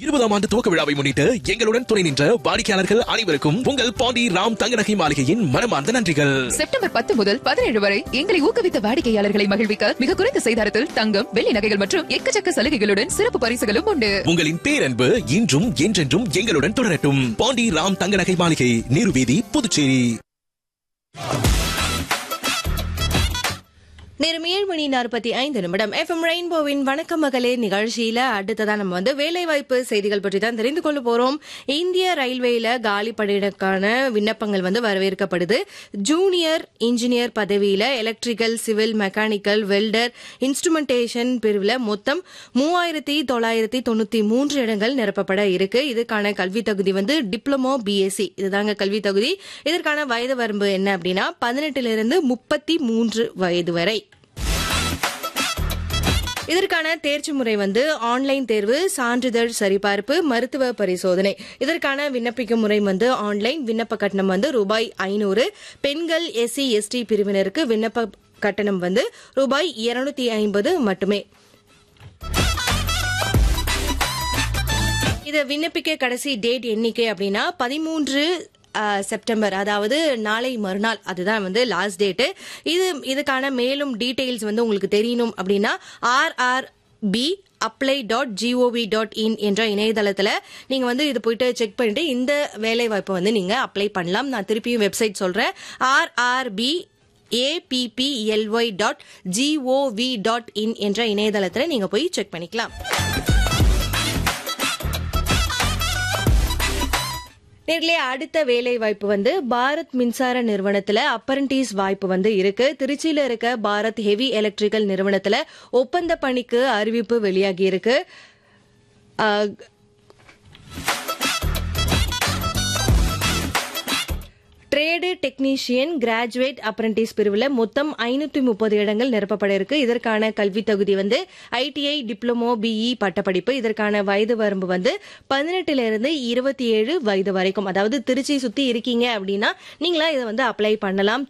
இருபதாம் ஆண்டு துவக்க விழாவை முன்னிட்டு எங்களுடன் துணை நின்ற வாடிக்கையாளர்கள் அனைவருக்கும் உங்கள் பாண்டி ராம் தங்கநகை மாளிகையின் மனமார்ந்த நன்றிகள் செப்டம்பர் பத்து முதல் பதினேழு வரை எங்களை ஊக்குவித்த வாடிக்கையாளர்களை மகிழ்விக்க மிக குறைந்த செய்தாரத்தில் தங்கம் வெள்ளி நகைகள் மற்றும் எக்கச்சக்க சலுகைகளுடன் சிறப்பு பரிசுகளும் உண்டு உங்களின் பேரன்பு இன்றும் என்றென்றும் எங்களுடன் தொடரட்டும் பாண்டி ராம் தங்கநகை மாளிகை நீர்வீதி புதுச்சேரி நேரம் ஏழு மணி நாற்பத்தி ஐந்து நிமிடம் எஃப்எம் ரெயின்போவின் வணக்கம் மகளே நிகழ்ச்சியில அடுத்ததா நம்ம வந்து வேலைவாய்ப்பு செய்திகள் பற்றி தான் தெரிந்து கொள்ள போறோம் இந்திய ரயில்வேல காலி பணியிடக்கான விண்ணப்பங்கள் வந்து வரவேற்கப்படுது ஜூனியர் இன்ஜினியர் பதவியில electrical civil mechanical welder instrumentation பிரிவுல மொத்தம் மூவாயிரத்தி தொள்ளாயிரத்தி தொண்ணூத்தி மூன்று இடங்கள் நிரப்பப்பட இருக்கு இதுக்கான கல்வி தகுதி வந்து டிப்ளமோ பிஎஸ்சி இதுதாங்க கல்வி தகுதி இதற்கான வயது வரம்பு என்ன அப்படின்னா பதினெட்டுல இருந்து முப்பத்தி மூன்று வயது வரை இதற்கான தேர்ச்சி முறை வந்து ஆன்லைன் தேர்வு சான்றிதழ் சரிபார்ப்பு மருத்துவ பரிசோதனை இதற்கான விண்ணப்பிக்கும் முறை வந்து ஆன்லைன் விண்ணப்ப கட்டணம் வந்து ரூபாய் ஐநூறு பெண்கள் எஸ்சி எஸ்டி பிரிவினருக்கு விண்ணப்ப கட்டணம் வந்து ரூபாய் இருநூத்தி ஐம்பது மட்டுமே இதை விண்ணப்பிக்க கடைசி டேட் எண்ணிக்கை அப்படின்னா பதிமூன்று அஹ், செப்டம்பர் அதாவது நாளை மறுநாள் அதுதான் வந்து லாஸ்ட் டேட்டு இது இதுக்கான மேலும் டீடைல்ஸ் வந்து உங்களுக்கு தெரியணும் அப்படின்னா RR B apply dot G O V dot in என்ற இணையதளத்தில் நீங்கள் வந்து இது போயிட்டு செக் பண்ணிட்டு இந்த வேலை வாய்ப்பை வந்து நீங்கள் அப்ளை பண்ணலாம் நான் திருப்பியும் வெப்சைட் சொல்கிறேன் RRB A P P L Y dot G O V dot in என்ற இணையதளத்தில் நீங்கள் போய் செக் பண்ணிக்கலாம் நேர்களே அடுத்த வேலை வாய்ப்பு வந்து பாரத் மின்சார நிறுவனத்துல அப்பரண்டிஸ் வாய்ப்பு வந்து இருக்கு திருச்சியில இருக்க பாரத் ஹெவி எலக்ட்ரிக்கல் நிறுவனத்துல ஒப்பந்த பணிக்கு அறிவிப்பு வெளியாகி இருக்கு அஹ், ட்ரேடு டெக்னீஷியன் கிராஜுவேட் அப்ரண்டிஸ் பிரிவில் மொத்தம் ஐநூத்தி முப்பது இடங்கள் நிரப்பப்பட இருக்கு இதற்கான கல்வி தகுதி வந்து ஐடிஐ டிப்ளமோ பிஇ பட்டப்படிப்பு இதற்கான வயது வரம்பு வந்து பதினெட்டுல இருந்து இருபத்தி ஏழு வயது வரைக்கும் அதாவது திருச்சி சுத்தி இருக்கீங்க அப்படின்னா நீங்களா இதை வந்து அப்ளை பண்ணலாம்